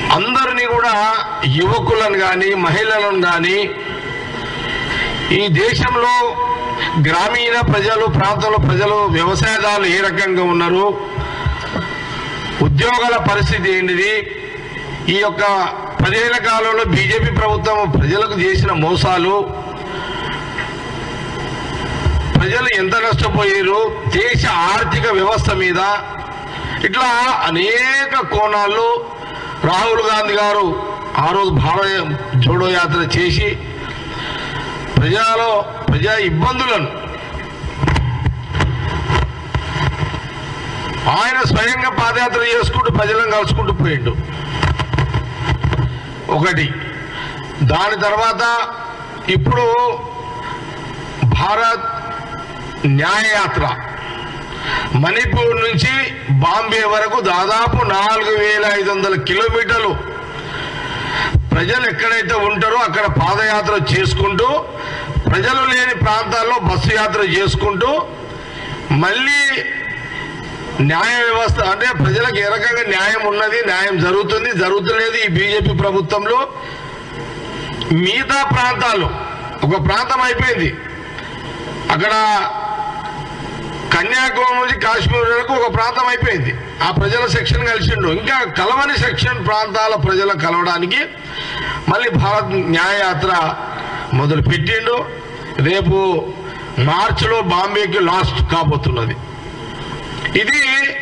అందరినీ కూడా యువకులను కానీ మహిళలను కానీ ఈ దేశంలో గ్రామీణ ప్రజలు ప్రాంతంలో ప్రజలు వ్యవసాయదారులు ఏ రకంగా ఉన్నారు ఉద్యోగాల పరిస్థితి ఏంటిది ఈ యొక్క పదేళ్ల కాలంలో బీజేపీ ప్రభుత్వం ప్రజలకు చేసిన మోసాలు ప్రజలు ఎంత నష్టపోయారు దేశ ఆర్థిక వ్యవస్థ మీద ఇట్లా అనేక కోణాల్లో రాహుల్ గాంధీ గారు ఆ రోజు భారత జోడో యాత్ర చేసి ప్రజలలో ప్రజా ఇబ్బందులను ఆయన స్వయంగా పాదయాత్ర చేసుకుంటూ ప్రజలను కలుసుకుంటూ పోయిండు ఒకటి దాని తర్వాత ఇప్పుడు భారత్ న్యాయయాత్ర మణిపూర్ నుంచి బాంబే వరకు దాదాపు నాలుగు వేల ఐదు వందల కిలోమీటర్లు ప్రజలు ఎక్కడైతే ఉంటారో అక్కడ పాదయాత్ర చేసుకుంటూ ప్రజలు లేని ప్రాంతాల్లో బస్సు యాత్ర చేసుకుంటూ మళ్ళీ న్యాయ వ్యవస్థ అంటే ప్రజలకు ఏ రకంగా న్యాయం ఉన్నది న్యాయం జరుగుతుంది జరుగుతులేదు ఈ బీజేపీ ప్రభుత్వంలో మిగతా ప్రాంతాలు ఒక ప్రాంతం అయిపోయింది అక్కడ కన్యాకుమారి నుంచి కాశ్మీర్ వరకు ఒక ప్రాంతం అయిపోయింది ఆ ప్రజల సెక్షన్ కలిసిండు ఇంకా కలవని సెక్షన్ ప్రాంతాల ప్రజల కలవడానికి మళ్ళీ భారత్ న్యాయయాత్ర మొదలు పెట్టిండు రేపు మార్చిలో బాంబేకి లాస్ట్ కాబోతున్నది ఇది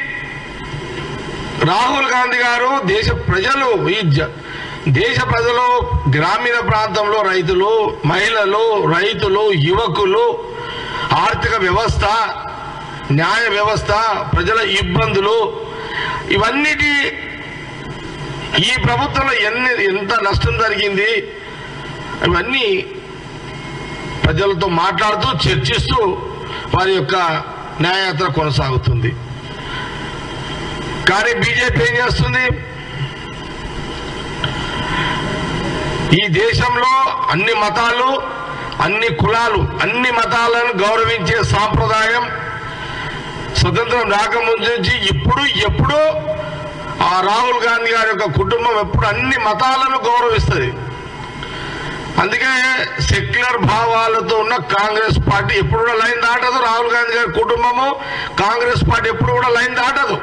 రాహుల్ గాంధీ గారు దేశ ప్రజలు ఈ జ- దేశ ప్రజలు గ్రామీణ ప్రాంతంలో రైతులు మహిళలు రైతులు యువకులు ఆర్థిక వ్యవస్థ న్యాయ వ్యవస్థ ప్రజల ఇబ్బందులు ఇవన్నిటి ఈ ప్రభుత్వంలో ఎన్ని ఎంత నష్టం జరిగింది ఇవన్నీ ప్రజలతో మాట్లాడుతూ చర్చిస్తూ వారి యొక్క న్యాయయాత్ర కొనసాగుతుంది కానీ బీజేపీ ఏం చేస్తుంది ఈ దేశంలో అన్ని మతాలు అన్ని కులాలు అన్ని మతాలను గౌరవించే సాంప్రదాయం స్వతంత్రం రాకముందు నుంచి ఇప్పుడు ఎప్పుడు ఆ రాహుల్ గాంధీ గారి యొక్క కుటుంబం ఎప్పుడు అన్ని మతాలను గౌరవిస్తుంది అందుకే సెక్యులర్ భావాలతో ఉన్న కాంగ్రెస్ పార్టీ ఎప్పుడు కూడా లైన్ దాటదు రాహుల్ గాంధీ గారి కుటుంబము కాంగ్రెస్ పార్టీ ఎప్పుడు కూడా లైన్ దాటదు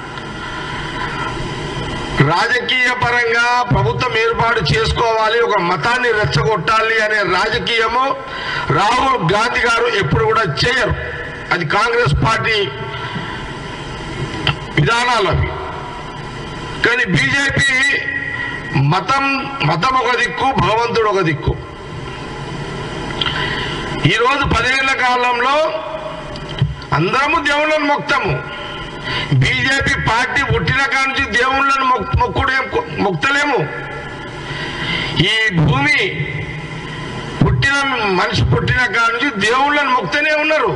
రాజకీయ పరంగా ప్రభుత్వం ఏర్పాటు చేసుకోవాలి ఒక మతాన్ని రెచ్చగొట్టాలి అనే రాజకీయము రాహుల్ గాంధీ గారు ఎప్పుడు కూడా చేయరు అది కాంగ్రెస్ పార్టీ విధానాలు అవి కానీ బీజేపీ మతం మతం ఒక దిక్కు భగవంతుడు ఒక దిక్కు ఈరోజు పదేళ్ల కాలంలో అందరము దేవుళ్ళను మొక్తాము బీజేపీ పార్టీ పుట్టిన కాడ నుంచి దేవుళ్ళను మొక్- మొక్కుడు ఏం కొ- మొక్తలేము ఈ భూమి పుట్టిన మనిషి పుట్టిన కాడ నుంచి దేవుళ్ళను మొక్తనే ఉన్నారు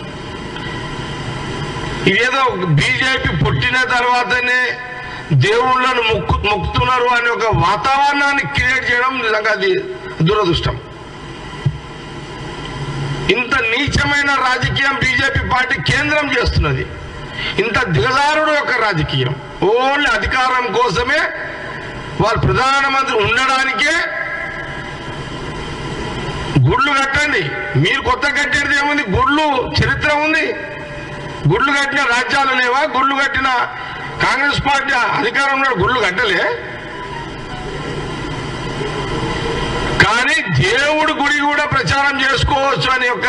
ఇదేదో బీజేపీ పుట్టిన తర్వాతనే దేవుళ్ళను మొక్కు మొక్కుతున్నారు అనే ఒక వాతావరణాన్ని క్రియేట్ చేయడం నిజంగా అది దురదృష్టం ఇంత నీచమైన రాజకీయం బీజేపీ పార్టీ కేంద్రం చేస్తున్నది ఇంత దిగజారుడు యొక్క రాజకీయం ఓన్లీ అధికారం కోసమే వాళ్ళు ప్రధానమంత్రి ఉండడానికే గుడ్లు కట్టండి మీరు కొత్త కట్టేది ఏముంది గుడ్లు చరిత్ర ఉంది గుడ్లు కట్టిన రాజ్యాలు లేవా గుడ్లు కట్టిన కాంగ్రెస్ పార్టీ అధికారంలో గుడ్లు కట్టలే కానీ దేవుడి గుడి కూడా ప్రచారం చేసుకోవచ్చు అనే ఒక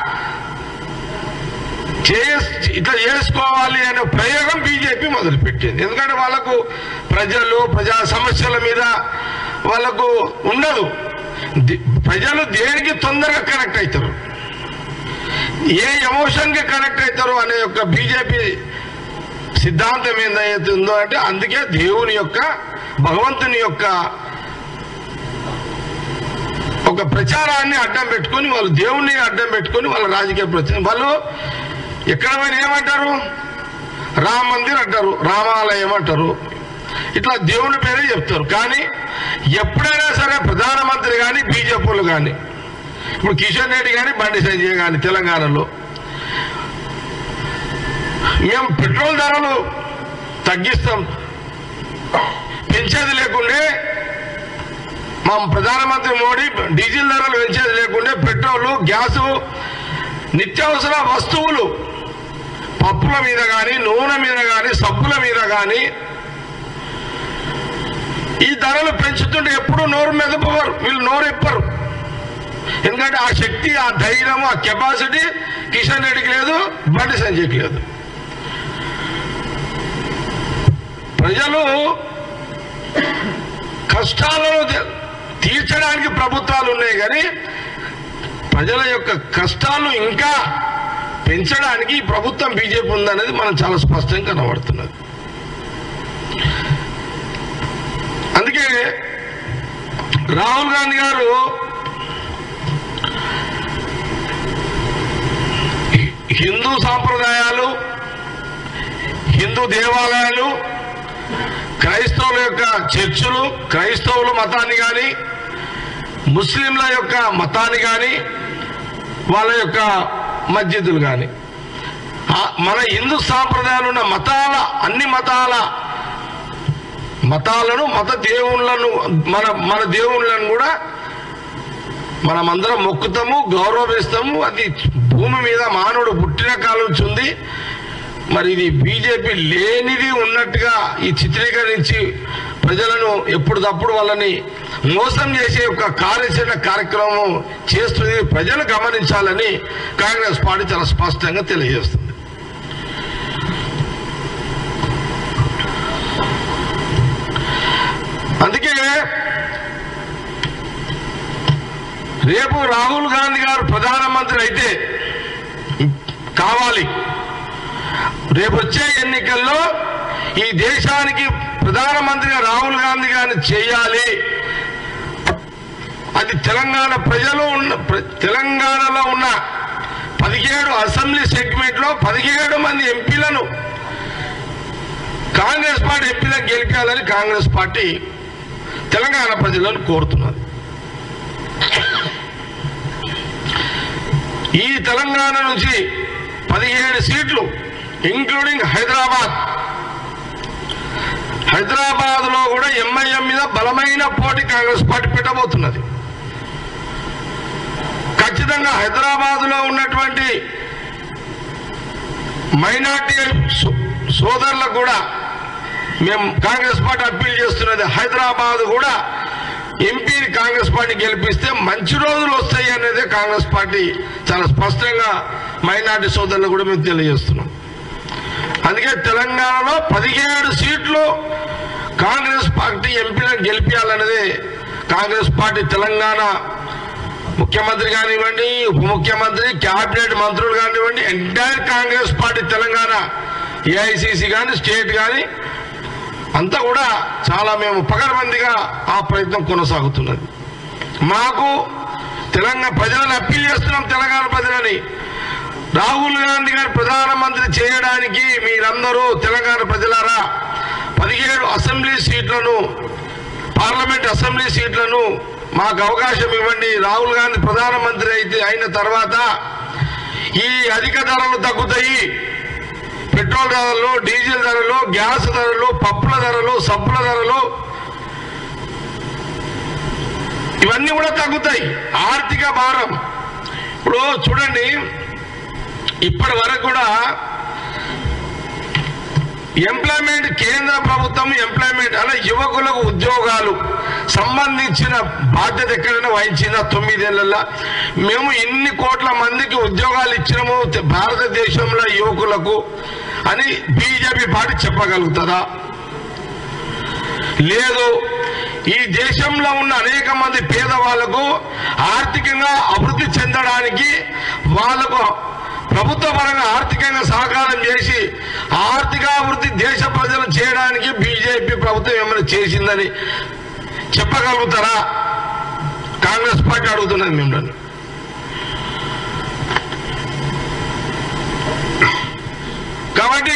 చేస్- ఇట్లా చేసుకోవాలి అనే ప్రయోగం బీజేపీ మొదలుపెట్టింది ఎందుకంటే వాళ్ళకు ప్రజలు ప్రజా సమస్యల మీద వాళ్ళకు ఉండదు ది- ప్రజలు దేనికి తొందరగా కనెక్ట్ అవుతారు ఏ ఎమోషన్ కి కనెక్ట్ అవుతారు అనే యొక్క బీజేపీ సిద్ధాంతం ఏదైతే ఉందో అంటే అందుకే దేవుని యొక్క భగవంతుని యొక్క ఒక ప్రచారాన్ని అడ్డం పెట్టుకొని వాళ్ళు దేవుణ్ణి అడ్డం పెట్టుకొని వాళ్ళ రాజకీయ ప్రచారం వాళ్ళు ఎక్కడ పోయినా ఏమంటారు రామ మందిర్ అంటారు రామాలయం అంటారు ఇట్లా దేవుని పేరే చెప్తారు కానీ ఎప్పుడైనా సరే ప్రధానమంత్రి కానీ బీజేపీలు కానీ ఇప్పుడు కిషన్ రెడ్డి కానీ బండి సంజయ్ కానీ తెలంగాణలో మేము పెట్రోల్ ధరలు తగ్గిస్తాం పెంచేది లేకుండే మా ప్రధానమంత్రి మోడీ డీజిల్ ధరలు పెంచేది లేకుండే పెట్రోలు గ్యాసు నిత్యావసర వస్తువులు పప్పుల మీద కానీ నూనె మీద కానీ సబ్బుల మీద కానీ ఈ ధరలు పెంచుతుంటే ఎప్పుడు నోరు మెదపవరు వీళ్ళు నోరు ఎప్పరు ఎందుకంటే ఆ శక్తి ఆ ధైర్యం ఆ కెపాసిటీ కిషన్ రెడ్డికి లేదు బండి సంజయ్కి లేదు ప్రజలు కష్టాలను తీ- తీర్చడానికి ప్రభుత్వాలు ఉన్నాయి కానీ ప్రజల యొక్క కష్టాలు ఇంకా పెంచడానికి ఈ ప్రభుత్వం బీజేపీ ఉందనేది మనం చాలా స్పష్టంగా కనబడుతున్నది అందుకే రాహుల్ గాంధీ గారు హి- హిందూ సాంప్రదాయాలు హిందూ దేవాలయాలు క్రైస్తవుల యొక్క చర్చులు క్రైస్తవుల మతాన్ని కానీ ముస్లింల యొక్క మతాన్ని కానీ వాళ్ళ యొక్క మస్జిదులు కానీ మన హిందూ సాంప్రదాయాలు ఉన్న మతాల అన్ని మతాల మతాలను మత దేవుళ్ళను మన మన దేవుళ్ళను కూడా మనమందరం మొక్కుతాము గౌరవిస్తాము అది భూమి మీద మానవుడు పుట్టిన కాలం నుంచి ఉంది మరి ఇది బీజేపీ లేనిది ఉన్నట్టుగా ఈ చిత్రీకరించి ప్రజలను ఎప్పుడప్పుడు వాళ్ళని మోసం చేసే ఒక కార్యాచరణ కార్యక్రమం చేస్తుంది ప్రజలు గమనించాలని కాంగ్రెస్ పార్టీ చాలా స్పష్టంగా తెలియజేస్తుంది అందుకే రేపు రాహుల్ గాంధీ గారు ప్రధానమంత్రి అయితే కావాలి రేపు వచ్చే ఎన్నికల్లో ఈ దేశానికి ప్రధానమంత్రిగా రాహుల్ గాంధీ గారిని చేయాలి అది తెలంగాణ ప్రజలు ఉన్న ప్ర- తెలంగాణలో ఉన్న పదిహేడు అసెంబ్లీ సెగ్మెంట్ లో పదిహేడు మంది ఎంపీలను కాంగ్రెస్ పార్టీ ఎంపీలను గెలిపించాలని కాంగ్రెస్ పార్టీ తెలంగాణ ప్రజలను కోరుతున్నది ఈ తెలంగాణ నుంచి పదిహేడు సీట్లు ఇంక్లూడింగ్ హైదరాబాద్ హైదరాబాద్ లో కూడా ఎంఐఎం మీద బలమైన పోటీ కాంగ్రెస్ పార్టీ పెట్టబోతున్నది ఖచ్చితంగా హైదరాబాద్ లో ఉన్నటువంటి మైనార్టీ సో- సోదరులకు కూడా మేము కాంగ్రెస్ పార్టీ అప్పీల్ చేస్తున్నది హైదరాబాద్ కూడా ఎంపీని కాంగ్రెస్ పార్టీ గెలిపిస్తే మంచి రోజులు వస్తాయి అనేది కాంగ్రెస్ పార్టీ చాలా స్పష్టంగా మైనార్టీ సోదరులకు కూడా మేము తెలియజేస్తున్నాం అందుకే తెలంగాణలో పదిహేడు సీట్లు కాంగ్రెస్ పార్టీ ఎంపీలను గెలిపించాలన్నది కాంగ్రెస్ పార్టీ తెలంగాణ ముఖ్యమంత్రి కానివ్వండి ఉప ముఖ్యమంత్రి క్యాబినెట్ మంత్రులు కానివ్వండి entire Congress party Telangana AICC కానీ స్టేట్ కానీ అంతా కూడా చాలా మేము పకడ్బందీగా ఆ ప్రయత్నం కొనసాగుతున్నది మాకు తెలంగాణ ప్రజలను అప్పీల్ చేస్తున్నాం తెలంగాణ ప్రజలని రాహుల్ గాంధీ గారు ప్రధానమంత్రి చేయడానికి మీరందరూ తెలంగాణ ప్రజలారా పదిహేడు అసెంబ్లీ సీట్లను పార్లమెంట్ అసెంబ్లీ సీట్లను మాకు అవకాశం ఇవ్వండి రాహుల్ గాంధీ ప్రధానమంత్రి అయితే అయిన తర్వాత ఈ అధిక ధరలు తగ్గుతాయి పెట్రోల్ ధరలు డీజిల్ ధరలు గ్యాస్ ధరలు పప్పుల ధరలు సబ్బుల ధరలు ఇవన్నీ కూడా తగ్గుతాయి ఆర్థిక భారం ఇప్పుడు చూడండి ఇప్పటి వరకు కూడా ఎంప్లాయ్మెంట్ కేంద్ర ప్రభుత్వం ఎంప్లాయ్మెంట్ అలా యువకులకు ఉద్యోగాలు సంబంధించిన బాధ్యత ఎక్కడైనా వహించిందా తొమ్మిదేళ్లలో మేము ఇన్ని కోట్ల మందికి ఉద్యోగాలు ఇచ్చినాము తె- భారతదేశంలో యువకులకు అని బీజేపీ పార్టీ చెప్పగలుగుతుందా లేదు ఈ దేశంలో ఉన్న అనేక మంది పేదవాళ్లకు ఆర్థికంగా అభివృద్ధి చెందడానికి వాళ్ళకు ప్రభుత్వ పరంగా ఆర్థికంగా సహకారం చేసి ఆర్థికాభివృద్ధి దేశ ప్రజలు చేయడానికి బీజేపీ ప్రభుత్వం ఏమైనా చేసిందని చెప్పగలుగుతారా కాంగ్రెస్ పార్టీ అడుగుతున్నది మిమ్మల్ని కాబట్టి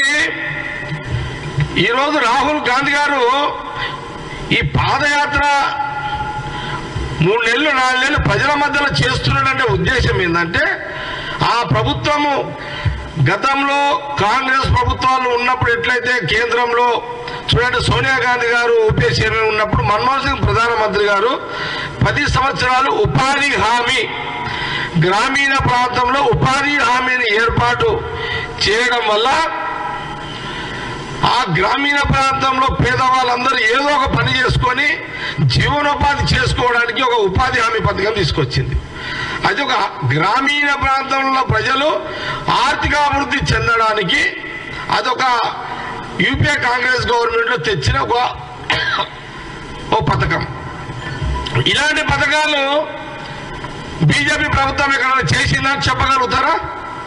ఈరోజు రాహుల్ గాంధీ గారు ఈ పాదయాత్ర మూడు నెలలు నాలుగు నెలలు ప్రజల మధ్యలో చేస్తున్నాడంటే ఉద్దేశం ఏంటంటే ఆ ప్రభుత్వము గతంలో కాంగ్రెస్ ప్రభుత్వాలు ఉన్నప్పుడు ఎట్లయితే కేంద్రంలో చూడండి సోనియా గాంధీ గారు యూపీఏ చైర్మన్ ఉన్నప్పుడు మన్మోహన్ సింగ్ ప్రధానమంత్రి గారు పది సంవత్సరాలు ఉపాధి హామీ గ్రామీణ ప్రాంతంలో ఉపాధి హామీని ఏర్పాటు చేయడం వల్ల ఆ గ్రామీణ ప్రాంతంలో పేదవాళ్ళందరూ ఏదో ఒక పని చేసుకొని జీవనోపాధి చేసుకోవడానికి ఒక ఉపాధి హామీ పథకం తీసుకొచ్చింది అది ఒక గ్రామీణ ప్రాంతంలో ప్రజలు ఆర్థిక అభివృద్ధి చెందడానికి అదొక యూపీఏ కాంగ్రెస్ గవర్నమెంట్లో తెచ్చిన ఒక ఓ పథకం ఇలాంటి పథకాలు బీజేపీ ప్రభుత్వం ఎక్కడైనా చేసిందని చెప్పగలుగుతారా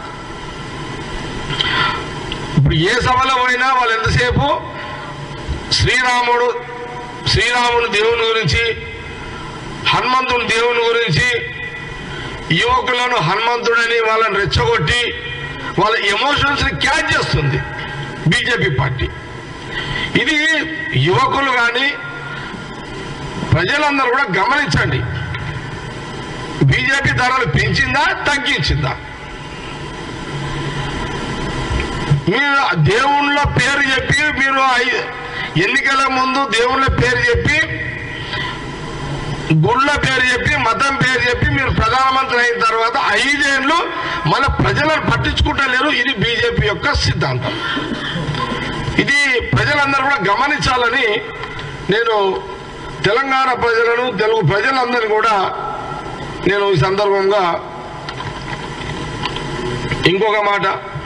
ఇప్పుడు ఏ సభలో పోయినా వాళ్ళు ఎంతసేపు శ్రీరాముడు శ్రీరాముని దేవుని గురించి హనుమంతుని దేవుని గురించి యువకులను హనుమంతుడని వాళ్ళని రెచ్చగొట్టి వాళ్ళ ఎమోషన్స్ ని క్యాచ్ చేస్తుంది బీజేపీ పార్టీ ఇది యువకులు కానీ ప్రజలందరూ కూడా గమనించండి బీజేపీ ధరలు పెంచిందా తగ్గించిందా మీరు దేవుళ్ళ పేరు చెప్పి మీరు ఐ- ఎన్నికల ముందు దేవుళ్ళ పేరు చెప్పి గుళ్ళ పేరు చెప్పి మతం పేరు చెప్పి మీరు ప్రధానమంత్రి అయిన తర్వాత ఐదేళ్లు మన ప్రజలను పట్టించుకుంటలేరు ఇది బీజేపీ యొక్క సిద్ధాంతం ఇది ప్రజలందరూ కూడా గమనించాలని నేను తెలంగాణ ప్రజలను తెలుగు ప్రజలందరినీ కూడా నేను ఈ సందర్భంగా ఇంకొక మాట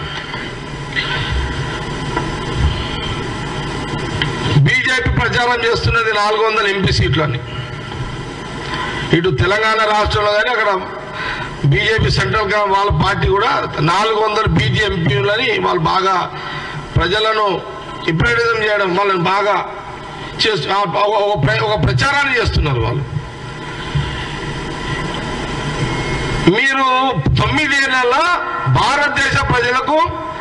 బీజేపీ ప్రచారం చేస్తున్నది నాలుగు వందల ఎంపీ సీట్లని ఇటు తెలంగాణ రాష్ట్రంలో కానీ అక్కడ బీజేపీ సెంట్రల్ గా వాళ్ళ పార్టీ కూడా నాలుగు వందల బీజీ ఎంపీలని వాళ్ళు బాగా ప్రజలను హిప్నటిజం చేయడం వాళ్ళని బాగా చేస్తు ఆ ఒక- ఒక ప్ర- ఒక ప్రచారాన్ని చేస్తున్నారు వాళ్ళు మీరు తొమ్మిదేళ్ల భారతదేశ ప్రజలకు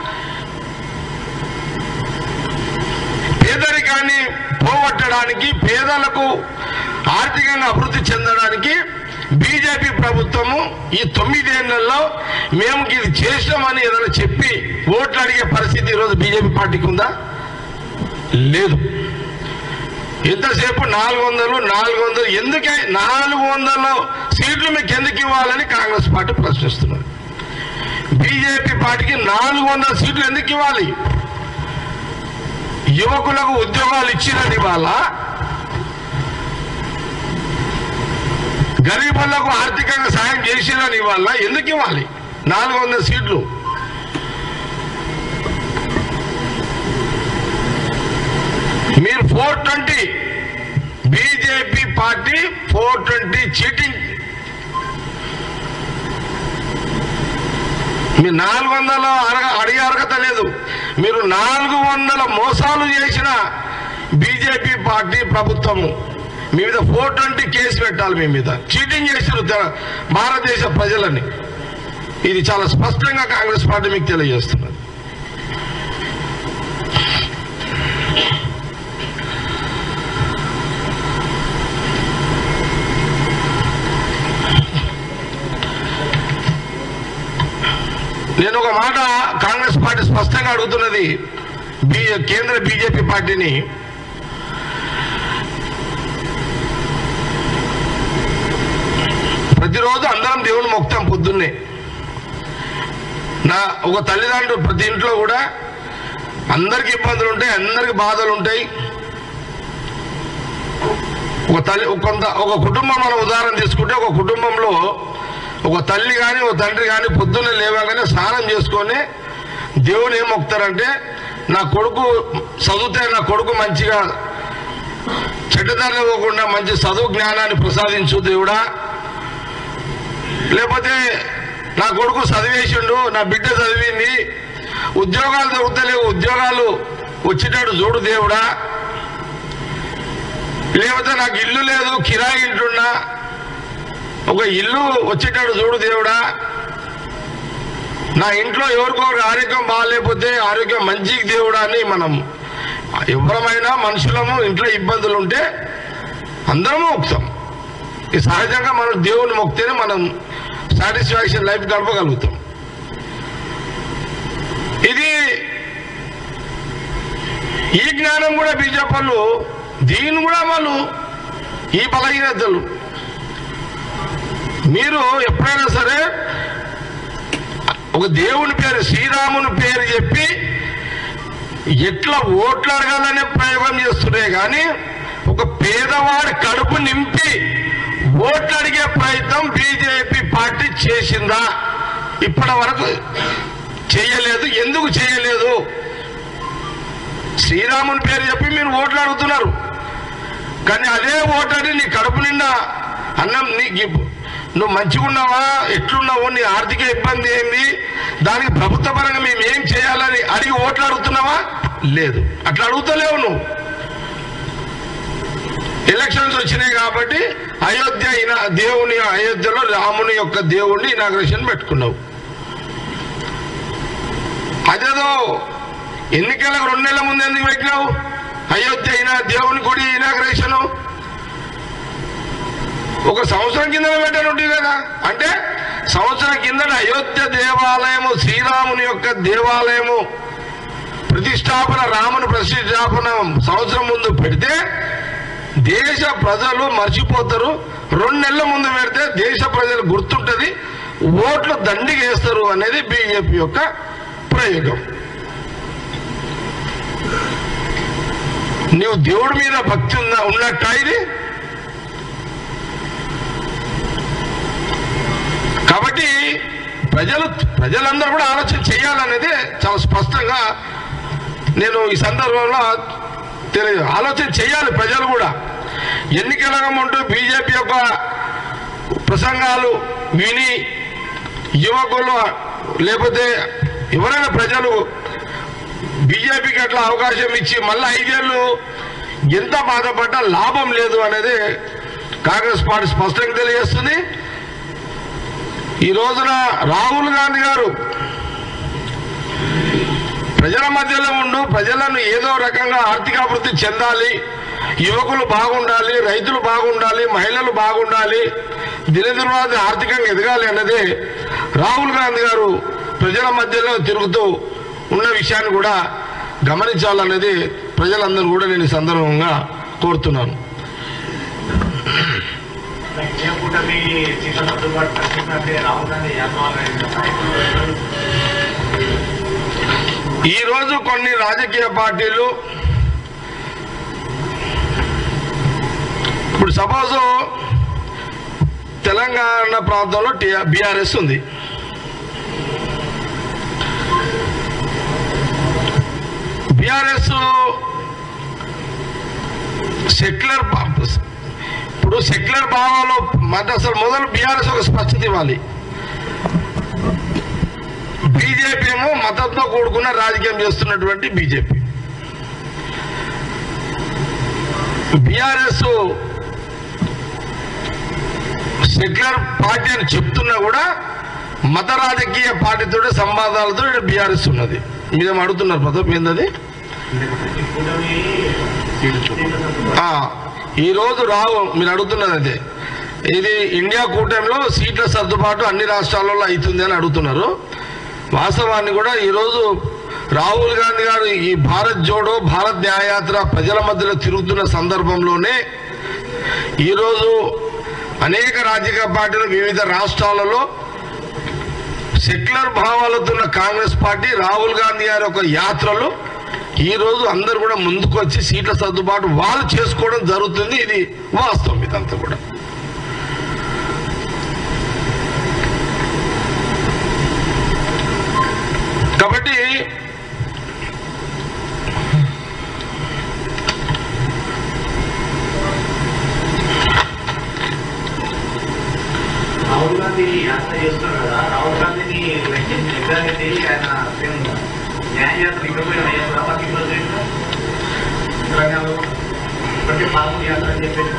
పేదరికాన్ని పోగొట్టడానికి పేదలకు ఆర్థికంగా అభివృద్ధి చెందడానికి బీజేపీ ప్రభుత్వము ఈ తొమ్మిదేళ్లలో మేము ఇది చేసినామని ఏదైనా చెప్పి ఓట్లు అడిగే పరిస్థితి ఈరోజు బీజేపీ పార్టీకి ఉందా లేదు ఎంతసేపు నాలుగు వందలు నాలుగు వందలు ఎందుకే నాలుగు వందల సీట్లు మీకు ఎందుకు ఇవ్వాలని కాంగ్రెస్ పార్టీ ప్రశ్నిస్తున్నది బీజేపీ పార్టీకి నాలుగు వందల సీట్లు ఎందుకు ఇవ్వాలి యువకులకు ఉద్యోగాలు ఇచ్చినది వాళ్ళ గరీబులకు ఆర్థికంగా సాయం చేసినని వాళ్ళ ఎందుకు ఇవ్వాలి నాలుగు వందల సీట్లు మీరు four twenty BJP party four twenty cheating మీరు నాలుగు వందల అరగ అడిగే అర్హత లేదు మీరు నాలుగు వందల మోసాలు చేసిన బీజేపీ పార్టీ ప్రభుత్వము మీ మీద ఫోర్ ట్వంటీ కేసు పెట్టాలి మీ మీద చీటింగ్ చేసిన తె- భారతదేశ ప్రజలని ఇది చాలా స్పష్టంగా కాంగ్రెస్ పార్టీ మీకు తెలియజేస్తున్నది నేను ఒక మాట కాంగ్రెస్ పార్టీ స్పష్టంగా అడుగుతున్నది బీ కేంద్ర బీజేపీ పార్టీని ప్రతిరోజు అందరం దేవుని మొక్తాం పొద్దున్నే నా ఒక తల్లిదండ్రులు ప్రతి ఇంట్లో కూడా అందరికి ఇబ్బందులు ఉంటాయి అందరికి బాధలు ఉంటాయి ఒక తల్లి ఒక కొంత ఒక కుటుంబం మనం ఉదాహరణ తీసుకుంటే ఒక కుటుంబంలో ఒక తల్లి కానీ ఒక తండ్రి కానీ పొద్దున్నే లేవగానే స్నానం చేసుకొని దేవుని ఏం మొక్తారంటే నా కొడుకు చదివితే నా కొడుకు మంచిగా చెడ్డదారిని పోకుండా మంచి చదువు జ్ఞానాన్ని ప్రసాదించు దేవుడా లేకపోతే నా కొడుకు చదివేసిండు నా బిడ్డ చదివింది ఉద్యోగాలు దొరుకుతలేవు ఉద్యోగాలు వచ్చేటట్టు చూడు దేవుడా లేకపోతే నాకు ఇల్లు లేదు కిరాయి ఇంటున్నా ఒక ఇల్లు వచ్చేటట్టు చూడు దేవుడా నా ఇంట్లో ఎవరికో ఒక ఆరోగ్యం బాగాలేకపోతే ఆరోగ్యం మంచికి దేవుడా అని మనం ఎవరమైనా మనుషులము ఇంట్లో ఇబ్బందులు ఉంటే అందరము మొక్తాం ఈ సహజంగా మనం దేవుని మొక్తేనే మనం సాటిస్ఫాక్షన్ లైఫ్ గడపగలుగుతాం ఇది ఈ జ్ఞానం కూడా బీజేపీ వాళ్ళు దీన్ని కూడా వాళ్ళు ఈ బలహీనతలు మీరు ఎప్పుడైనా సరే ఒక దేవుని పేరు శ్రీరాముని పేరు చెప్పి ఎట్లా ఓట్లు అడగాలనే ప్రయోగం చేస్తున్నాయి కానీ ఒక పేదవాడి కడుపు నింపి ఓట్లు అడిగే ప్రయత్నం బీజేపీ పార్టీ చేసిందా ఇప్పటి వరకు చేయలేదు ఎందుకు చేయలేదు శ్రీరాముని పేరు చెప్పి మీరు ఓట్లు అడుగుతున్నారు కానీ అదే ఓటని నీ కడుపు నిండా అన్నం నీకు ఇప్పు- నువ్వు మంచిగున్నావా ఎట్లున్నావు నీ ఆర్థిక ఇబ్బంది ఏంది దానికి ప్రభుత్వ పరంగా మేము ఏం చేయాలని అడిగి ఓట్లు అడుగుతున్నావా లేదు అట్లా అడుగుతలేవు నువ్వు ఎలక్షన్స్ వచ్చినాయి కాబట్టి అయోధ్య ఇనా- దేవుని అయోధ్యలో రాముని యొక్క దేవుణ్ణి ఇనాగ్రేషన్ పెట్టుకున్నావు అదేదో ఎన్నికలకు రెండు నెలల ముందు ఎందుకు పెట్టినావు అయోధ్య అయినా దేవుని గుడి ఇనాగ్రేషన్ ఒక సంవత్సరం కింద పెట్టనుంటుంది కదా అంటే సంవత్సరం కింద అయోధ్య దేవాలయము శ్రీరాముని యొక్క దేవాలయము ప్రతిష్టాపన రాముని ప్రతిష్టాపన సంవత్సరం ముందు పెడితే దేశ ప్రజలు మర్చిపోతారు రెండు నెలల ముందు పెడితే దేశ ప్రజలు గుర్తుంటది ఓట్లు దండిగా వేస్తారు అనేది బీజేపీ యొక్క ప్రయోగం నీవు దేవుడి మీద భక్తి ఉన్న ఉన్నట్టా ఇది కాబట్టి ప్రజలు ప్రజలందరూ కూడా ఆలోచన చేయాలనేది చాలా స్పష్టంగా నేను ఈ సందర్భంలో తెలియదు ఆలోచన చేయాలి ప్రజలు కూడా ఎన్నికల ముందు బీజేపీ యొక్క ప్రసంగాలు విని యువకులు లేకపోతే ఎవరైనా ప్రజలు బీజేపీకి అట్లా అవకాశం ఇచ్చి మళ్ళీ ఐదేళ్ళు ఎంత బాధపడ్డా లాభం లేదు అనేది కాంగ్రెస్ పార్టీ స్పష్టంగా తెలియజేస్తుంది ఈ రోజున రాహుల్ గాంధీ గారు ప్రజల మధ్యలో ఉండు ప్రజలను ఏదో రకంగా ఆర్థికాభివృద్ధి చెందాలి యువకులు బాగుండాలి రైతులు బాగుండాలి మహిళలు బాగుండాలి దినదినవాది ఆర్థికంగా ఎదగాలి అన్నదే రాహుల్ గాంధీ గారు ప్రజల మధ్యలో తిరుగుతూ ఉన్న విషయాన్ని కూడా గమనించాలనేది ప్రజలందరూ కూడా నేను ఈ సందర్భంగా కోరుతున్నాను ఏ కూటమి సీట్ల సర్దుబాటు ప్రశ్నించినట్టే రాహుల్ గాంధీ యాత్ర ఈ రోజు కొన్ని రాజకీయ పార్టీలు ఇప్పుడు సపోజ్ తెలంగాణ ప్రాంతంలో బీఆర్ఎస్ ఉంది బీఆర్ఎస్ సెక్యులర్ ఇప్పుడు సెక్యులర్ భావంలో మాట అసలు మొదలు బీఆర్ఎస్ ఒక స్పష్టత ఇవ్వాలి బీజేపీ ఏమో మతంతో కూడుకున్న రాజకీయం చేస్తున్నటువంటి బీజేపీ బీఆర్ఎస్ సెక్యులర్ పార్టీ అని చెప్తున్నా కూడా మత రాజకీయ పార్టీతో సంవాదాలతో బీఆర్ఎస్ ఉన్నది మీరేం అడుగుతున్నారు ప్రతాప్ ఏందది కూటమి సీట్ల సర్దుబాటు ఆ, ఈ రోజు రావు మీరు అడుగుతున్నది అదే ఇది ఇండియా కూటమిలో సీట్ల సర్దుబాటు అన్ని రాష్ట్రాలలో అవుతుంది అని అడుగుతున్నారు వాస్తవాన్ని కూడా ఈరోజు రాహుల్ గాంధీ గారు ఈ భారత్ జోడో భారత్ న్యాయయాత్ర ప్రజల మధ్యలో తిరుగుతున్న సందర్భంలోనే ఈరోజు అనేక రాజకీయ పార్టీలు వివిధ రాష్ట్రాలలో సెక్యులర్ భావాలతో ఉన్న కాంగ్రెస్ పార్టీ రాహుల్ గాంధీ గారి ఒక యాత్రలో ఈ రోజు అందరు కూడా ముందుకు వచ్చి సీట్ల సర్దుబాటు వాళ్ళు చేసుకోవడం జరుగుతుంది ఇది వాస్తవం ఇదంతా కూడా కాబట్టి రాహుల్ గాంధీ యాత్ర చేస్తున్నారు కదా రాహుల్ గాంధీని ఎగ్జామిటీ ఆయన సేమ్ న్యాయయాత్ర ఇక్కడ పోయిన యాత్ర వర్కింగ్ ప్రెసిడెంట్ తెలంగాణలో ఇప్పటికే పాల్గొని యాత్ర అని చెప్పేసి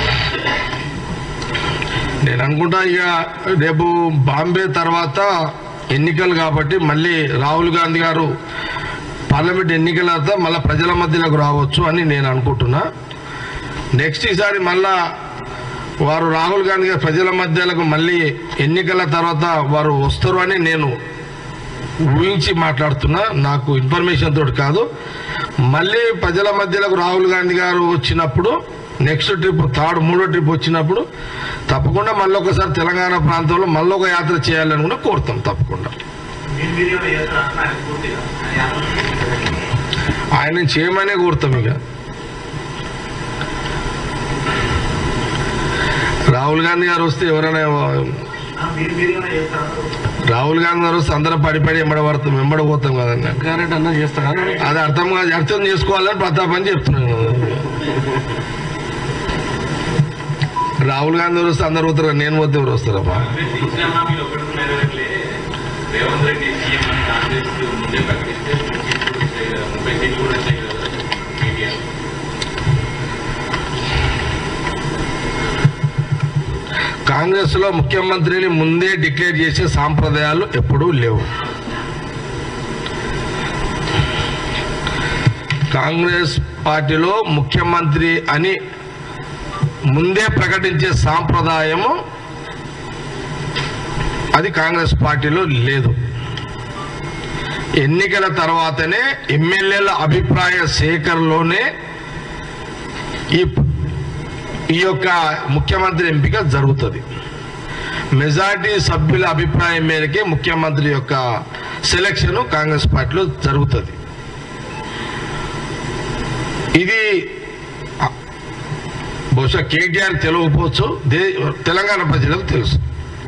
నేను అనుకుంటా ఇక రేపు బాంబే తర్వాత ఎన్నికలు కాబట్టి మళ్ళీ రాహుల్ గాంధీ గారు పార్లమెంట్ ఎన్నికల తర్వాత మళ్ళీ ప్రజల మధ్యలోకి రావచ్చు అని నేను అనుకుంటున్నా నెక్స్ట్ ఈసారి మళ్ళా వారు రాహుల్ గాంధీ గారు ప్రజల మధ్యలోకి మళ్ళీ ఎన్నికల తర్వాత వారు వస్తారు అని నేను ఊహించి మాట్లాడుతున్నా నాకు ఇన్ఫర్మేషన్ తోటి కాదు మళ్ళీ ప్రజల మధ్యలోకి రాహుల్ గాంధీ గారు వచ్చినప్పుడు నెక్స్ట్ ట్రిప్ థర్డ్ మూడో ట్రిప్ వచ్చినప్పుడు తప్పకుండా మళ్ళీ ఒకసారి తెలంగాణ ప్రాంతంలో మళ్ళీ ఒక యాత్ర చేయాలని కూడా కోరుతాం తప్పకుండా మీరు మీరు ఏమైనా చేస్తారా ఆయన పూర్తిగా ఆయన యాత్ర ఆయన చేయమనే కోరుతాం ఇక రాహుల్ గాంధీ గారు వస్తే ఎవరైనా ఆ, మీరు మీరు ఏమైనా చేస్తారా రాహుల్ గాంధీ గారు వస్తే అందరం పడి పడి ఎంబడ పడతాం ఎంబడ పోతాం కదండి గారెట్ అన్న చేస్తాడా అది అర్థం కాదు అర్థం చేసుకోవాలని ప్రతాప్ అని చెప్తున్నాను రాహుల్ గాంధీ గారు వస్తే అందరు పోతారు నేను పోతే ఎవరు వస్తారమ్మా కాంగ్రెస్ ఇచ్చిన హామీలు ఒకటి నెరవేరట్లే రేవంత్ రెడ్డి సీఎం అని కాంగ్రెస్ ముందే ప్రకటిస్తే ముప్పై సీట్లు కూడా వచ్చాయి కదా మీడియా కాంగ్రెస్ లో ముఖ్యమంత్రిని ముందే డిక్లేర్ చేసే సాంప్రదాయాలు ఎప్పుడూ లేవు కాంగ్రెస్ పార్టీలో ముఖ్యమంత్రి అని ముందే ప్రకటించే సాంప్రదాయము అది కాంగ్రెస్ పార్టీలో లేదు ఎన్నికల తర్వాతనే ఎమ్మెల్యేల అభిప్రాయ సేకరణలోనే ఈ ఈ యొక్క ముఖ్యమంత్రి ఎంపిక జరుగుతుంది మెజారిటీ సభ్యుల అభిప్రాయం మేరకే ముఖ్యమంత్రి యొక్క సెలక్షన్ కాంగ్రెస్ పార్టీలో జరుగుతుంది ఇది ఆ, బహుశా కేటీఆర్ తెలియకపోవచ్చు దే తెలంగాణ ప్రజలకు తెలుసు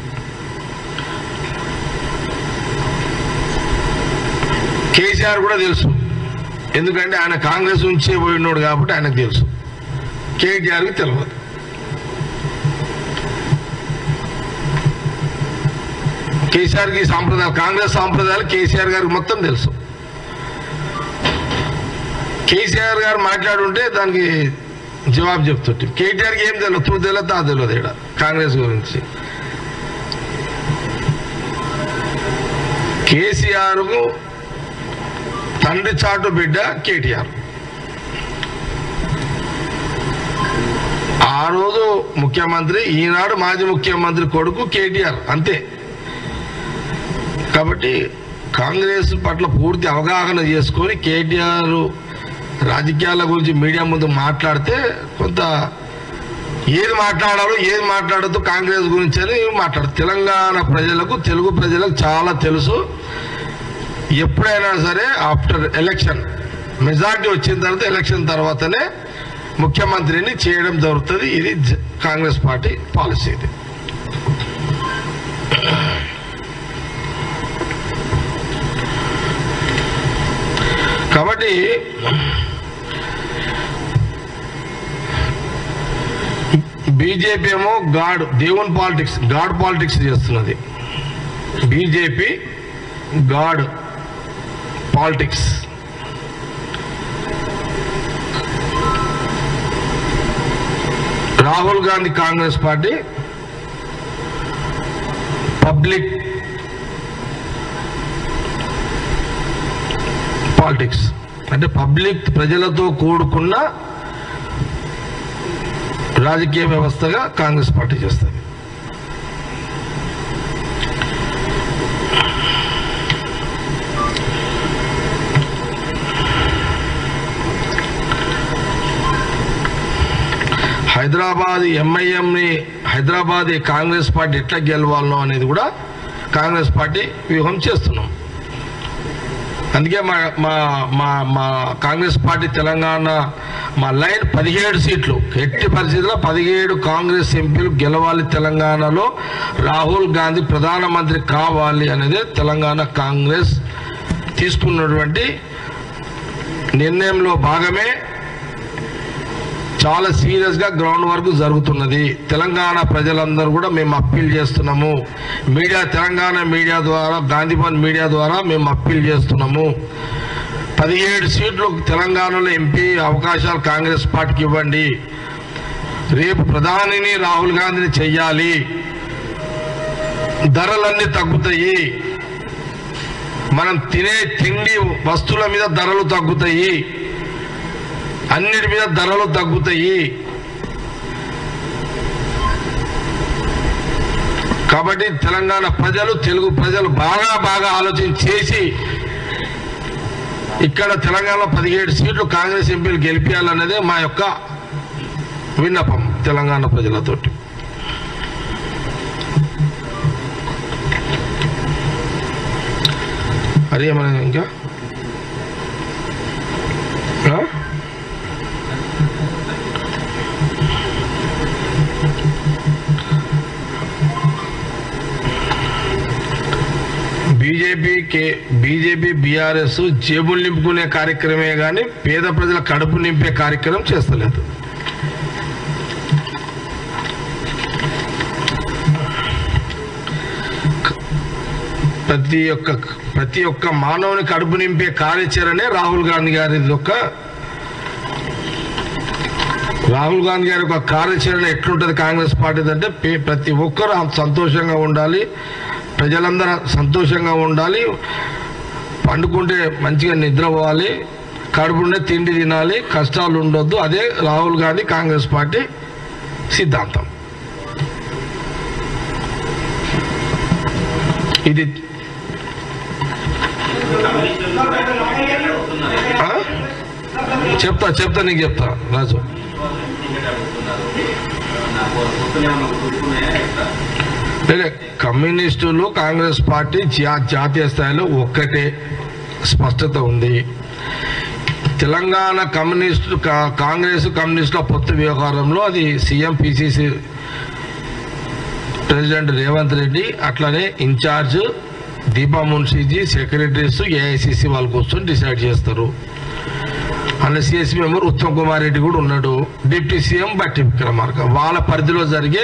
కేసీఆర్ కూడా తెలుసు ఎందుకంటే ఆయన కాంగ్రెస్ నుంచే పోయినోడు కాబట్టి ఆయనకు తెలుసు కేటీఆర్కి తెలియదు కేసీఆర్కి సాంప్రదాయాలు కాంగ్రెస్ సాంప్రదాయాలు కేసీఆర్ గారికి మొత్తం తెలుసు కేసీఆర్ గారు మాట్లాడుంటే దానికి జవాబు చెప్తుంటే కేటీఆర్కి ఏం తెలియదు తూ తెలియదు తా తెలియదు ఇక్కడ కాంగ్రెస్ గురించి కేసీఆర్కు తండ్రి చాటు బిడ్డ కేటీఆర్ ఆ రోజు ముఖ్యమంత్రి ఈనాడు మాజీ ముఖ్యమంత్రి కొడుకు కేటీఆర్ అంతే కాబట్టి కాంగ్రెస్ పట్ల పూర్తి అవగాహన చేసుకొని కేటీఆర్ రాజకీయాల గురించి మీడియా ముందు మాట్లాడితే కొంత ఏది మాట్లాడాలో ఏది మాట్లాడద్దు కాంగ్రెస్ గురించి అని మాట్లాడు తెలంగాణ ప్రజలకు తెలుగు ప్రజలకు చాలా తెలుసు ఎప్పుడైనా సరే ఆఫ్టర్ ఎలక్షన్ మెజార్టీ వచ్చిన తర్వాత ఎలక్షన్ తర్వాతనే ముఖ్యమంత్రిని చేయడం జరుగుతుంది ఇది జ- కాంగ్రెస్ పార్టీ పాలసీ ఇది కాబట్టి బీజేపీ ఏమో గాడ్ దేవుని పాలిటిక్స్ గాడ్ పాలిటిక్స్ చేస్తున్నది BJP god politics Rahul Gandhi Congress party public politics అంటే పబ్లిక్ ప్రజలతో కూడుకున్న రాజకీయ వ్యవస్థగా కాంగ్రెస్ పార్టీ చేస్తుంది హైదరాబాద్ ఎంఐఎంని హైదరాబాద్ ఈ కాంగ్రెస్ పార్టీ ఎట్లా గెలవాలనో అనేది కూడా కాంగ్రెస్ పార్టీ వ్యూహం చేస్తున్నాం అందుకే మా మా మా మా కాంగ్రెస్ పార్టీ తెలంగాణ మా లైన్ పదిహేడు సీట్లు ఎట్టి పరిస్థితుల్లో పదిహేడు కాంగ్రెస్ ఎంపీలు గెలవాలి తెలంగాణలో రాహుల్ గాంధీ ప్రధానమంత్రి కావాలి అనేది తెలంగాణ కాంగ్రెస్ తీసుకున్నటువంటి నిర్ణయంలో భాగమే చాలా సీరియస్ గా గ్రౌండ్ వర్క్ జరుగుతున్నది తెలంగాణ ప్రజలందరూ కూడా మేము అప్పీల్ చేస్తున్నాము మీడియా తెలంగాణ మీడియా ద్వారా గాంధీభవన్ మీడియా ద్వారా మేము అప్పీల్ చేస్తున్నాము పదిహేడు సీట్లు తెలంగాణలో ఎంపీ అవకాశాలు కాంగ్రెస్ పార్టీకి ఇవ్వండి రేపు ప్రధానిని రాహుల్ గాంధీని చెయ్యాలి ధరలన్నీ తగ్గుతాయి మనం తినే తిండి వస్తువుల మీద ధరలు తగ్గుతాయి అన్నిటి మీద ధరలు తగ్గుతాయి కాబట్టి తెలంగాణ ప్రజలు తెలుగు ప్రజలు బాగా బాగా ఆలోచన చేసి ఇక్కడ తెలంగాణలో పదిహేడు సీట్లు కాంగ్రెస్ ఎంపీలు గెలిపించాలన్నదే మా యొక్క విన్నపం తెలంగాణ ప్రజలతోటి అది ఏమైనా ఇంకా ఆ? బీజేపీ కే బీజేపీ బీఆర్ఎస్ జేబులు నింపుకునే కార్యక్రమే కానీ పేద ప్రజల కడుపు నింపే కార్యక్రమం చేస్తలేదు ప్రతి ఒక్క ప్రతి ఒక్క మానవుని కడుపు నింపే కార్యాచరణే రాహుల్ గాంధీ గారి యొక్క రాహుల్ గాంధీ గారి యొక్క కార్యాచరణ ఎట్లుంటది కాంగ్రెస్ పార్టీ అంటే పే- ప్రతి ఒక్కరు సంతోషంగా ఉండాలి ప్రజలందరూ సంతోషంగా ఉండాలి పండుకుంటే మంచిగా నిద్రపోవాలి కడుపుండే తిండి తినాలి కష్టాలు ఉండొద్దు అదే రాహుల్ గాంధీ కాంగ్రెస్ పార్టీ సిద్ధాంతం ఇది కమ్యూనిస్టులు కూడా టికెట్ అడుగుతున్నారు ఆ? చెప్తా చెప్తా నీకు చెప్తా రాజు టికెట్ అడుగుతున్నారు నాకు పొద్దునే ఉన్న కూర్చునే లేలే కమ్యూనిస్టులు కాంగ్రెస్ పార్టీ జా- జాతీయ స్థాయిలో ఒక్కటే స్పష్టత ఉంది తెలంగాణ కమ్యూనిస్టు కా- కాంగ్రెస్ కమ్యూనిస్టుల పొత్తు వ్యవహారంలో అది CM PCC president Revanth Reddy అట్లనే incharge Deepa Munshiji secretaries AICC వాళ్ళు కూర్చొని డిసైడ్ చేస్తారు అన్న సిఎస్ మెంబర్ ఉత్తమ్ కుమార్ రెడ్డి కూడా ఉన్నాడు డిప్యూటీ సీఎం బట్టి విక్రమార్క వాళ్ళ పరిధిలో జరిగే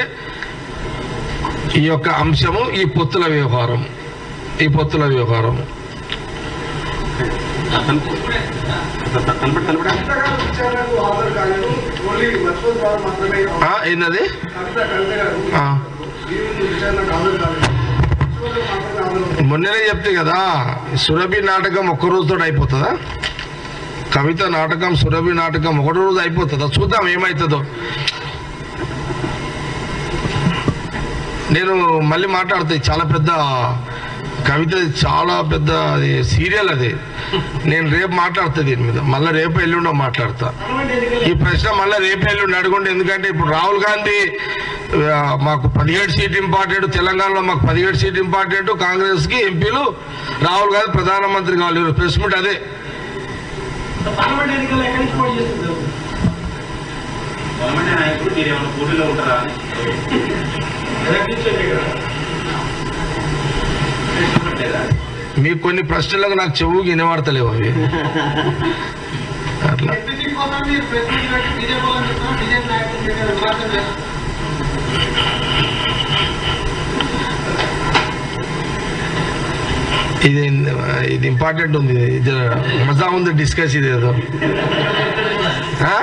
ఈ యొక్క అంశము ఈ పొత్తుల వ్యవహారం ఈ పొత్తుల వ్యవహారం కవితగారు విచారణకు హాజరు కాలేదు ఓన్లీ వర్చువల్ ద్వారా మాత్రమే ఆ, ఏందది కవిత కవిత గారు ఆ, ఈవినింగ్ విచారణకు హాజరు కాలేదు వర్చువల్ గా మాత్రమే హాజరు మొన్ననే చెప్తే కదా సురభి నాటకం ఒక్క రోజుతో అయిపోతుందా కవిత నాటకం సురభి నాటకం ఒకటి రోజు అయిపోతుందా చూద్దాం ఏమవుతుందో నేను మళ్ళీ మాట్లాడుతా ఇది చాలా పెద్ద కవిత చాలా పెద్ద అది సీరియల్ అది నేను రేపు మాట్లాడుతా దీని మీద మళ్ళీ రేపు ఎల్లుండో మాట్లాడతా ఈ ప్రశ్న మళ్ళీ రేపు ఎల్లుండి అడగండి ఎందుకంటే ఇప్పుడు రాహుల్ గాంధీ ఆ, మాకు పదిహేడు సీట్ ఇంపార్టెంట్ తెలంగాణలో మాకు పదిహేడు సీట్ ఇంపార్టెంట్ కాంగ్రెస్ కి ఎంపీలు రాహుల్ గాంధీ ప్రధానమంత్రి కావాలి ప్రెస్ మీట్ అదే పార్లమెంట్ ఎన్నికల్లో ఎక్కడి నుంచి పోటీ చేస్తుంది గవర్నమెంట్ నాయకుడు మీరు ఏమైనా పోటీలో ఉంటారా అని ఎలక్ట్రిషియన్ కదా చేస్తున్నట్టేదా? మీకు కొన్ని ప్రశ్నలకు నాకు చెవుకి వినబడతలేవు అవి అట్లా ఎంపీ కోసం మీరు ప్రెస్ మీట్ పెట్టి బీజేపీ వాళ్ళని చెప్తున్నా బీజేపీ నాయకులు మీ మీద విమర్శలు చేస్తున్నారు. ఇది ఇది ఇంపార్టెంట్ ఉంది ఇది మజా ఉంది డిస్కస్ ఇది ఏదో ఆ?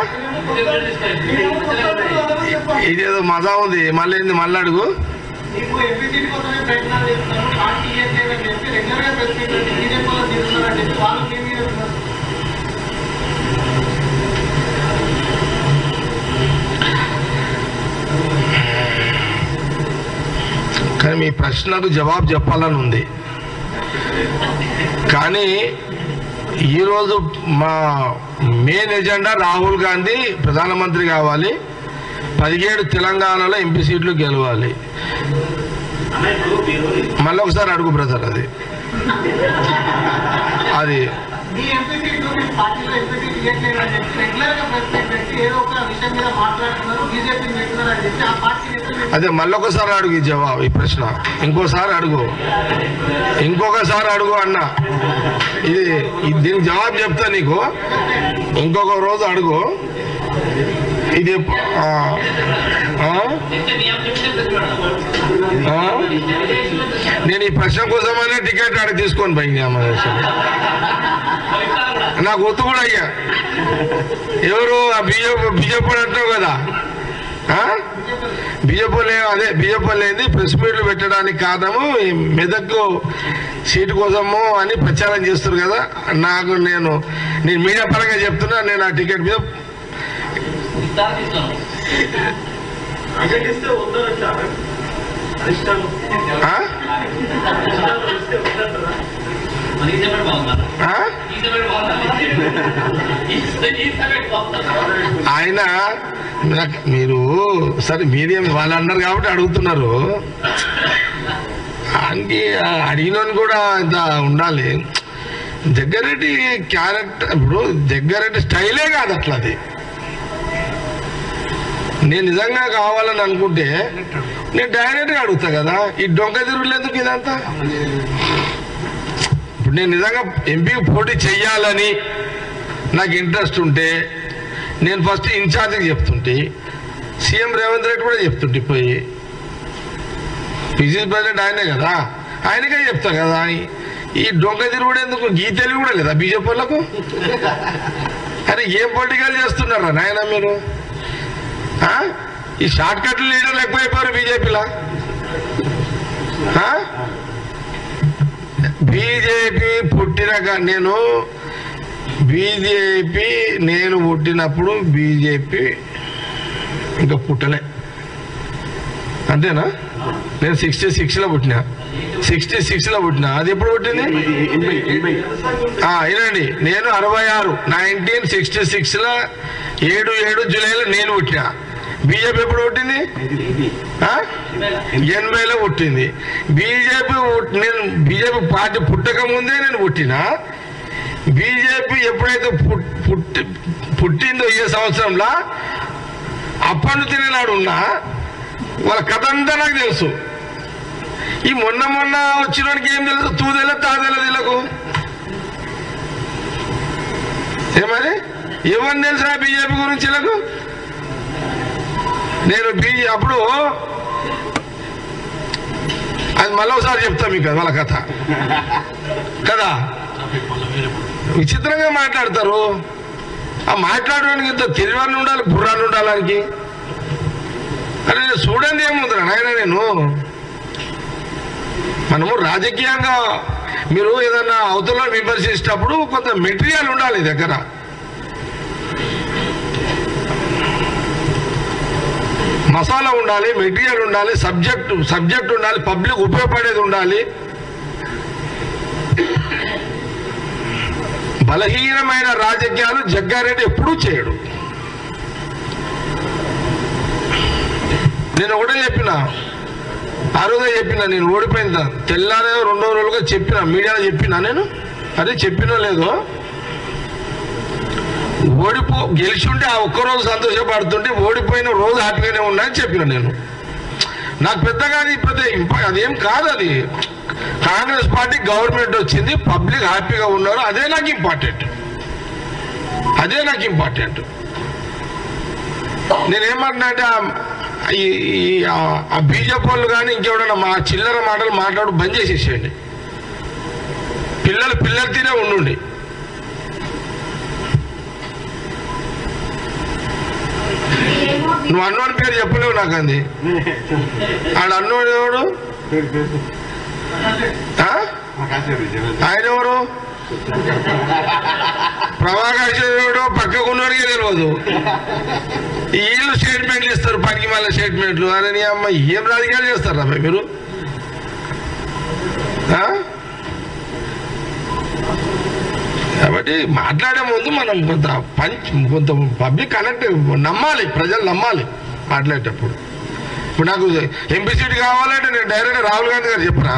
ఇదేదో మజా ఉంది మళ్ళీ ఏంది మళ్ళీ అడుగు మీకు ఎంపీ సీట్ కోసమే ప్రయత్నాలు చేస్తున్నారు పార్టీ ఇవ్వట్లేదని చెప్పి రెగ్యులర్ గా ప్రెస్ మీట్ పెట్టి బీజేపీ వాళ్ళు తీరుతున్నారని చెప్పి వాళ్ళు మీ మీద విమర్శలు కానీ మీ ప్రశ్నకు జవాబు చెప్పాలని ఉంది కానీ ఈరోజు మా మెయిన్ ఎజెండా రాహుల్ గాంధీ ప్రధానమంత్రి కావాలి పదిహేడు తెలంగాణలో ఎంపీ సీట్లు గెలవాలి అన్న ఇప్పుడు మీరు మళ్ళీ ఒకసారి అడుగు బ్రదర్ అది అది మీ ఎంపీ సీట్లు మీ పార్టీలో ఎంపీ సీట్ ఇవ్వట్లేదని చెప్పి రెగ్యులర్ గా ప్రెస్ మీట్ పెట్టి ఏదో ఒక విషయం మీద మాట్లాడుతున్నారు బీజేపీని పెట్టున్నారని చెప్పి ఆ పార్టీ నేతలు అదే మళ్ళొకసారి అడుగు ఈ జవాబు ఈ ప్రశ్న ఇంకోసారి అడుగు ఇంకొకసారి అడుగు అన్న ఇది ఇది- దీనికి జవాబు చెప్తా నీకు ఇంకొక రోజు అడుగు ఇది ఆ, ఆ? ఆ? నేను ఈ ప్రశ్న కోసమైనా టికెట్ ఆడ తీసుకొని పోయింది నాకు ఒత్తు కూడా అయ్యా ఎవరు ఆ బీజేపీ బీజేపీ అంటావు కదా ఆ? బీజేపీ అదే బీజేపీ లేని ప్రెస్ మీట్లు పెట్టడానికి కారణము ఈ మెదక్ సీటు కోసము అని ప్రచారం చేస్తారు కదా నాకు నేను నేను మీడియా పరంగా చెప్తున్నా నేను ఆ టికెట్ మీద టికెట్ ఇస్తే వద్దనొచ్చారు అరిష్టాలు ఆ? అరిష్టాలు వస్తే వద్దంటారా? మరి ఈ సెపరేట్ బాగుందా ఆ? ఈ సెపరేట్ బాగుందా ఈ సెపరేట్ బాగుందా ఆయన నాకు- మీరు సరే మీరేం వాళ్ళు అన్నారు కాబట్టి అడుగుతున్నారు ఆయనకి అడిగినోని కూడా ఇంత ఉండాలి దగ్గరెడ్డి క్యారెక్టర్ ఇప్పుడు దగ్గరెడ్డి స్టైలే కాదు అట్లా అది నేను నిజంగా కావాలని అనుకుంటే నేను డైరెక్ట్గా అడుగుతా కదా ఈ డొంక తిరుగులేందుకు ఇదంతా ఇప్పుడు నేను నిజంగా ఎంపీకి పోటీ చెయ్యాలని నాకు ఇంట్రెస్ట్ ఉంటే నేను ఫస్ట్ ఇన్ఛార్జికి చెప్తుంటే సీఎం రేవంత్ రెడ్డి కూడా చెప్తుంటే పోయి పిసిసి ప్రెసిడెంట్ ఆయనే కదా ఆయనకే చెప్తా కదా ఈ డొంక తిరుగుడు ఎందుకు గీ తెలివి కూడా లేదా బీజేపీ వాళ్ళకు అరే ఏం పొలిటికల్ చేస్తున్నారా నాయన మీరు ఆ? ఈ షార్ట్ కట్లు లీడర్లు ఎక్కువైపోయారు బీజేపీలా బీజేపీ పుట్టినాక నేను బీజేపీ నేను పుట్టినప్పుడు బీజేపీ ఇంకా పుట్టలే అంతేనా నేను సిక్స్టీ సిక్స్లో పుట్టినా సిక్స్టీ సిక్స్లో పుట్టినా అది ఎప్పుడు పుట్టింది ఆ, వినండి నేను అరవై ఆరు నైన్టీన్ సిక్స్టీ సిక్స్లో ఏడు ఏడు జూలైలో నేను పుట్టినా బీజేపీ ఎప్పుడు పుట్టింది ఆ? ఎనభైలో పుట్టింది బీజేపీ పుట్- నేను బీజేపీ పార్టీ పుట్టక ముందే నేను పుట్టినా బీజేపీ ఎప్పుడైతే పుట్- పుట్టి పుట్టిందో ఏ సంవత్సరంలో అప్పటి నుంచి నేను ఆడు ఉన్నా వాళ్ళ కథ అంతా నాకు తెలుసు ఈ మొన్న మొన్న వచ్చినోడికి ఏం తెలుసు తూదెల తాదెల వీళ్ళకు ఏమని ఏమని తెలుసా బీజేపీ గురించి వీళ్ళకు నేను బీజే అప్పుడు అది మళ్ళీ ఒకసారి చెప్తా మీకు అది వాళ్ళ కథ కదా విచిత్రంగా మాట్లాడతారు ఆ మాట్లాడడానికి ఇంత తెలివని ఉండాలి బుర్రాన్ని ఉండాలానికి అరే చూడండి ఏముందిరా నాయన నేను మనము రాజకీయంగా మీరు ఏదన్నా అవతల విమర్శించేటప్పుడు కొంత మెటీరియల్ ఉండాలి దగ్గర మసాలా ఉండాలి మెటీరియల్ ఉండాలి సబ్జెక్ట్ సబ్జెక్ట్ ఉండాలి పబ్లిక్ ఉపయోగపడేది ఉండాలి బలహీనమైన రాజకీయాలు జగ్గారెడ్డి ఎప్పుడూ చేయడు నేను ఒకటే చెప్పిన ఆ రోజే చెప్పిన నేను ఓడిపోయిందా తెల్లారే రెండో రోజులుగా చెప్పిన మీడియాలో చెప్పినా నేను అదే చెప్పినో లేదో ఓడిపో గెలిచి ఉంటే ఆ ఒక్కరోజు సంతోషపడుతుంటే ఓడిపోయిన రోజు హ్యాపీగానే ఉన్నా అని చెప్పిన నేను నాకు పెద్దగా అది పెద్ద ఇంప- అదేం కాదు అది కాంగ్రెస్ పార్టీ గవర్నమెంట్ వచ్చింది పబ్లిక్ హ్యాపీగా ఉన్నారు అదే నాకు ఇంపార్టెంట్ అదే నాకు ఇంపార్టెంట్ నేనేమంటున్నా అంటే ఆ- ఈ- ఈ ఆ- ఆ బీజేపీ వాళ్ళు కానీ ఇంకెవడన్నా మా చిల్లర మాటలు మాట్లాడు బంద్ చేసేసేయండి పిల్లలు పిల్లలు తినే ఉండుండి నువ్వు అన్నోని పేరు చెప్పలేవు నాకు అంది ఆడ అన్నోడు ఎవడు ఆ? ఆయన ఎవరు ప్రభాకర్ పక్కకున్నోడికే తెలియదు వీళ్ళు స్టేట్మెంట్లు ఇస్తారు పనికి మళ్ళీ స్టేట్మెంట్లు అరే నీ అమ్మ ఏం రాజకీయాలు చేస్తారా అమ్మాయి మీరు ఆ? కాబట్టి మాట్లాడే ముందు మనం కొంత పంచ్ కొంత పబ్లిక్ కనెక్ట్ నమ్మాలి ప్రజలు నమ్మాలి మాట్లాడేటప్పుడు ఇప్పుడు నాకు ఎంపీ సీట్ కావాలంటే నేను డైరెక్ట్ రాహుల్ గాంధీ గారు చెప్పరా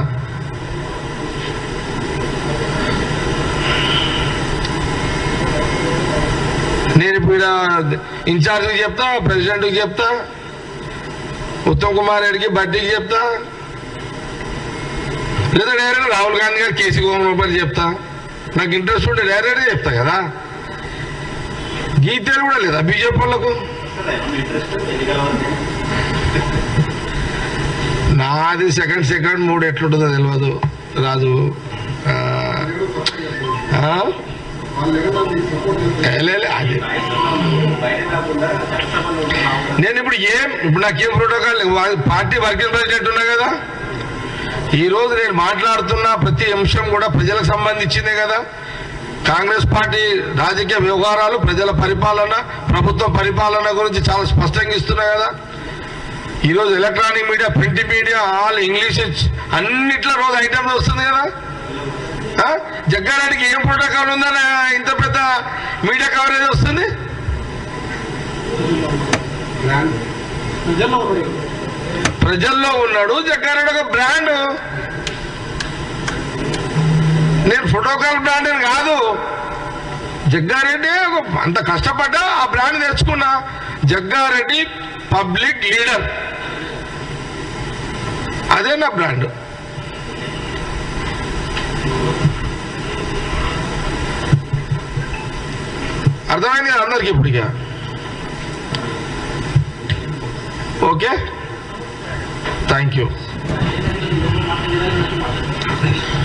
నేను ఇప్పుడు ఈడ ఇన్ఛార్జ్కి చెప్తా ప్రెసిడెంట్కి చెప్తా ఉత్తమ్ కుమార్ రెడ్డికి బడ్డీకి చెప్తా లేదా డైరెక్ట్ రాహుల్ గాంధీ గారు కేసీ గోమరూపాయలు చెప్తా నాకు ఇంట్రెస్ట్ ఉంటే డైరెక్ట్గా చెప్తా కదా గీతలు కూడా లేదా బీజేపీ వాళ్ళకు ఇంట్రెస్ట్ ఎన్నికల వరకు నాది సెకండ్ సెకండ్ మూడు ఎట్లుంటుందో తెలియదు రాజు ఆ, ఆ? ఏ, లే, లే, అది బయట కాకుండా చట్టసభలో ఉన్న నాయకులు నేను ఇప్పుడు ఏం ఇప్పుడు నాకేం ప్రోటోకాల్ లేవు. వా- పార్టీ వర్కింగ్ ప్రెసిడెంట్ ఉన్నా కదా ఈ రోజు నేను మాట్లాడుతున్న ప్రతి అంశం కూడా ప్రజలకు సంబంధించిందే కదా కాంగ్రెస్ పార్టీ రాజకీయ వ్యవహారాలు ప్రజల పరిపాలన ప్రభుత్వ పరిపాలన గురించి చాలా స్పష్టంగా ఇస్తున్నా కదా ఈరోజు electronic media print media all English అన్నిట్లో రోజు ఐటమ్స్ వస్తుంది కదా ఆ? జగ్గారెడ్డికి ఏం ప్రోటోకాల్ ఉందని ఇంత పెద్ద మీడియా కవరేజ్ వస్తుంది ప్రజల్లో ఒకటి. ప్రజల్లో ఉన్నాడు జగ్గారెడ్డి ఒక బ్రాండ్ నేను ప్రోటోకాల్ బ్రాండ్ అని కాదు జగ్గారెడ్డి ఒక అంత కష్టపడ్డా ఆ బ్రాండ్ తెచ్చుకున్నా జగ్గారెడ్డి పబ్లిక్ లీడర్ అదే నా బ్రాండ్ అర్థమైంది కదా అందరికి ఇప్పుడు ఇక ఓకే థ్యాంక్ యూ